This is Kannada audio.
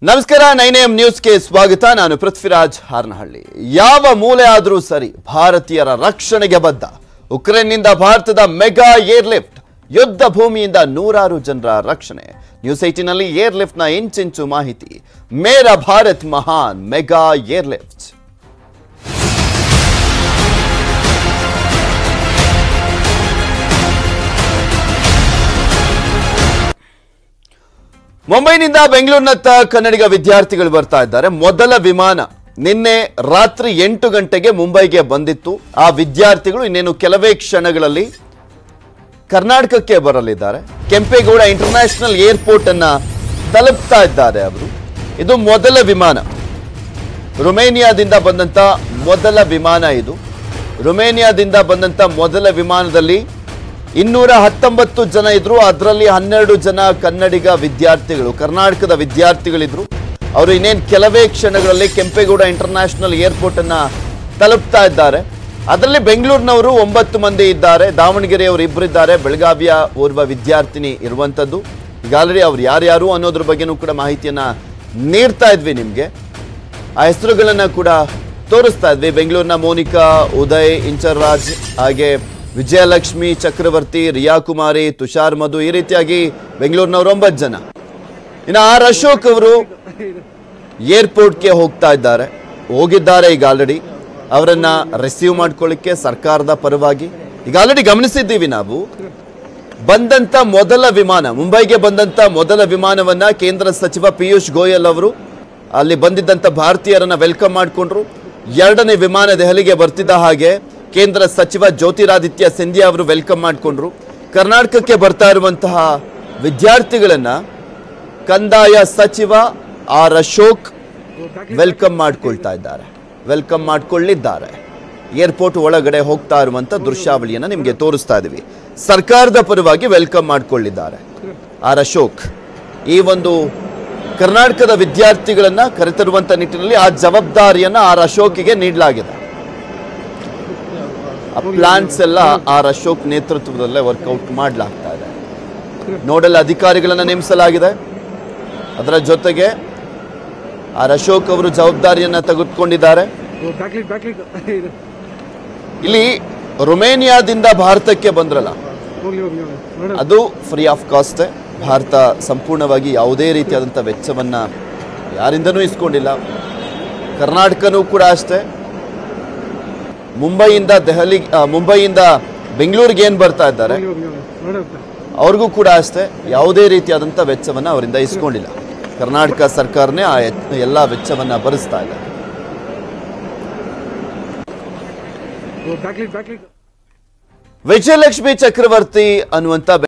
ನಮಸ್ಕಾರ ನೈನ್ ಎಂ ನ್ಯೂಸ್ಗೆ ಸ್ವಾಗತ ನಾನು ಪೃಥ್ವಿರಾಜ್ ಹಾರನಹಳ್ಳಿ ಯಾವ ಮೂಲೆ ಆದರೂ ಸರಿ ಭಾರತೀಯರ ರಕ್ಷಣೆಗೆ ಬದ್ಧ ಉಕ್ರೇನ್ನಿಂದ ಭಾರತದ ಮೆಗಾ ಏರ್ ಲಿಫ್ಟ್ ಯುದ್ಧ ಭೂಮಿಯಿಂದ ನೂರಾರು ಜನರ ರಕ್ಷಣೆ ನ್ಯೂಸ್ ಏಟಿನಲ್ಲಿ ಏರ್ ಲಿಫ್ಟ್ನ ಇಂಚಿಂಚು ಮಾಹಿತಿ Mera Bharat Mahan mega airlift ಮುಂಬೈನಿಂದ ಬೆಂಗಳೂರಿನತ್ತ ಕನ್ನಡಿಗ ವಿದ್ಯಾರ್ಥಿಗಳು ಬರ್ತಾ ಇದ್ದಾರೆ ಮೊದಲ ವಿಮಾನ ನಿನ್ನೆ ರಾತ್ರಿ ಎಂಟು ಗಂಟೆಗೆ ಮುಂಬೈಗೆ ಬಂದಿತ್ತು ಆ ವಿದ್ಯಾರ್ಥಿಗಳು ಇನ್ನೇನು ಕೆಲವೇ ಕ್ಷಣಗಳಲ್ಲಿ ಕರ್ನಾಟಕಕ್ಕೆ ಬರಲಿದ್ದಾರೆ ಕೆಂಪೇಗೌಡ ಇಂಟರ್ನ್ಯಾಷನಲ್ ಏರ್ಪೋರ್ಟ್ ಅನ್ನ ತಲುಪ್ತಾ ಇದ್ದಾರೆ ಅವರು ಇದು ಮೊದಲ ವಿಮಾನ ರೊಮೇನಿಯಾದಿಂದ ಬಂದಂತ ಮೊದಲ ವಿಮಾನ ಇದು ರೊಮೇನಿಯಾದಿಂದ ಬಂದಂತ ಮೊದಲ ವಿಮಾನದಲ್ಲಿ ಇನ್ನೂರ ಹತ್ತೊಂಬತ್ತು ಜನ ಇದ್ರು ಅದರಲ್ಲಿ ಹನ್ನೆರಡು ಜನ ಕನ್ನಡಿಗ ವಿದ್ಯಾರ್ಥಿಗಳು ಕರ್ನಾಟಕದ ವಿದ್ಯಾರ್ಥಿಗಳಿದ್ರು ಅವರು ಇನ್ನೇನು ಕೆಲವೇ ಕ್ಷಣಗಳಲ್ಲಿ ಕೆಂಪೇಗೌಡ ಇಂಟರ್ನ್ಯಾಷನಲ್ ಏರ್ಪೋರ್ಟ್ ಅನ್ನ ತಲುಪ್ತಾ ಇದ್ದಾರೆ ಅದರಲ್ಲಿ ಬೆಂಗಳೂರಿನವರು ಒಂಬತ್ತು ಮಂದಿ ಇದ್ದಾರೆ ದಾವಣಗೆರೆಯವರು ಇಬ್ಬರಿದ್ದಾರೆ ಬೆಳಗಾವಿಯ ಓರ್ವ ವಿದ್ಯಾರ್ಥಿನಿ ಇರುವಂಥದ್ದು ಈಗಾಗಲೇ ಅವ್ರು ಯಾರ್ಯಾರು ಅನ್ನೋದ್ರ ಬಗ್ಗೆನೂ ಕೂಡ ಮಾಹಿತಿಯನ್ನ ನೀಡ್ತಾ ಇದ್ವಿ ನಿಮಗೆ ಆ ಹೆಸರುಗಳನ್ನ ಕೂಡ ತೋರಿಸ್ತಾ ಇದ್ವಿ ಬೆಂಗಳೂರಿನ ಮೋನಿಕಾ ಉದಯ್ ಇಂಚರ್ರಾಜ್ ಹಾಗೆ ವಿಜಯಲಕ್ಷ್ಮಿ ಚಕ್ರವರ್ತಿ ರಿಯಾ ಕುಮಾರಿ ತುಷಾರ್ ಮಧು ಈ ರೀತಿಯಾಗಿ ಬೆಂಗಳೂರಿನವರು ಒಂಬತ್ತು ಜನ ಇನ್ನು ಆರ್ ಅಶೋಕ್ ಅವರು ಏರ್ಪೋರ್ಟ್ಗೆ ಹೋಗ್ತಾ ಇದ್ದಾರೆ ಹೋಗಿದ್ದಾರೆ ಈಗ ಆಲ್ರೆಡಿ ಅವರನ್ನ ರಿಸೀವ್ ಮಾಡ್ಕೊಳ್ಳಿಕ್ಕೆ ಸರ್ಕಾರದ ಪರವಾಗಿ ಈಗ ಆಲ್ರೆಡಿ ಗಮನಿಸಿದ್ದೀವಿ ನಾವು ಬಂದಂತ ಮೊದಲ ವಿಮಾನ ಮುಂಬೈಗೆ ಬಂದಂತ ಮೊದಲ ವಿಮಾನವನ್ನ ಕೇಂದ್ರ ಸಚಿವ ಪಿಯೂಷ್ ಗೋಯಲ್ ಅವರು ಅಲ್ಲಿ ಬಂದಿದ್ದಂತ ಭಾರತೀಯರನ್ನ ವೆಲ್ಕಮ್ ಮಾಡಿಕೊಂಡ್ರು ಎರಡನೇ ವಿಮಾನ ದೆಹಲಿಗೆ ಬರ್ತಿದ್ದ ಹಾಗೆ ಕೇಂದ್ರ ಸಚಿವ ಜ್ಯೋತಿರಾದಿತ್ಯ ಸಿಂಧಿಯಾ ಅವರು ವೆಲ್ಕಮ್ ಮಾಡಿಕೊಂಡ್ರು ಕರ್ನಾಟಕಕ್ಕೆ ಬರ್ತಾ ಇರುವಂತಹ ವಿದ್ಯಾರ್ಥಿಗಳನ್ನ ಕಂದಾಯ ಸಚಿವ ಆರ್ ಅಶೋಕ್ ವೆಲ್ಕಮ್ ಮಾಡ್ಕೊಳ್ತಾ ಇದ್ದಾರೆ ವೆಲ್ಕಮ್ ಮಾಡ್ಕೊಳ್ಳಿದ್ದಾರೆ ಏರ್ಪೋರ್ಟ್ ಒಳಗಡೆ ಹೋಗ್ತಾ ಇರುವಂತ ದೃಶ್ಯಾವಳಿಯನ್ನ ನಿಮಗೆ ತೋರಿಸ್ತಾ ಇದೀವಿ ಸರ್ಕಾರದ ಪರವಾಗಿ ವೆಲ್ಕಮ್ ಮಾಡ್ಕೊಳ್ಳಿದ್ದಾರೆ ಆರ್ ಅಶೋಕ್ ಈ ಒಂದು ಕರ್ನಾಟಕದ ವಿದ್ಯಾರ್ಥಿಗಳನ್ನ ಕರೆತರುವಂತ ನಿಟ್ಟಿನಲ್ಲಿ ಆ ಜವಾಬ್ದಾರಿಯನ್ನ ಆರ್ ಅಶೋಕ್ಗೆ ನೀಡಲಾಗಿದೆ ಆ ಪ್ಲಾನ್ಸ್ ಎಲ್ಲ ಆರ್ ಅಶೋಕ್ ನೇತೃತ್ವದಲ್ಲೇ ವರ್ಕೌಟ್ ಮಾಡಲಾಗ್ತಾ ಇದೆ ನೋಡಲ್ ಅಧಿಕಾರಿಗಳನ್ನ ನೇಮಿಸಲಾಗಿದೆ ಅದರ ಜೊತೆಗೆ ಆರ್ ಅಶೋಕ್ ಅವರು ಜವಾಬ್ದಾರಿಯನ್ನ ತೆಗೆದುಕೊಂಡಿದ್ದಾರೆ ಬ್ಯಾಕ್ಲಿಟ್ ಬ್ಯಾಕ್ಲಿಟ್ ಇಲ್ಲಿ ರೊಮೇನಿಯಾದಿಂದ ಭಾರತಕ್ಕೆ ಬಂದ್ರಲ್ಲ ಹೋಗ್ಲಿ ಹೋಗ್ಲಿ ಹೋಗ್ಲಿ ನೋಡೋಣ ಅದು ಫ್ರೀ ಆಫ್ ಕಾಸ್ಟ್ ಭಾರತ ಸಂಪೂರ್ಣವಾಗಿ ಯಾವುದೇ ರೀತಿಯಾದಂಥ ವೆಚ್ಚವನ್ನ ಯಾರಿಂದನೂ ಇಸ್ಕೊಂಡಿಲ್ಲ ಕರ್ನಾಟಕನೂ ಕೂಡ ಅಷ್ಟೇ ಮುಂಬೈಯಿಂದ ದೆಹಲಿ ಆ, ಮುಂಬೈಯಿಂದ ಬೆಂಗಳೂರಿಗೆ ಏನು ಬರ್ತಾ ಇದ್ದಾರೆ ಹೋಗ್ಲಿ ಹೋಗ್ಲಿ ಹೋಗ್ಲಿ ನೋಡೋಣ ಅವ್ರಿಗೂ ಕೂಡ ಅಷ್ಟೇ ಯಾವುದೇ ರೀತಿಯಾದಂಥ ವೆಚ್ಚವನ್ನು ಅವರಿಂದ ಇಸ್ಕೊಂಡಿಲ್ಲ ಕರ್ನಾಟಕ ಸರ್ಕಾರನೇ ಆ ಎ- ಎಲ್ಲ ವೆಚ್ಚವನ್ನ ಭರಿಸ್ತಾ ಇದೆ ಬ್ಯಾಕ್ಲಿಟ್ ಬ್ಯಾಕ್ಲಿಟ್ ವಿಜಯಲಕ್ಷ್ಮಿ ಚಕ್ರವರ್ತಿ ಅನ್ನುವಂಥ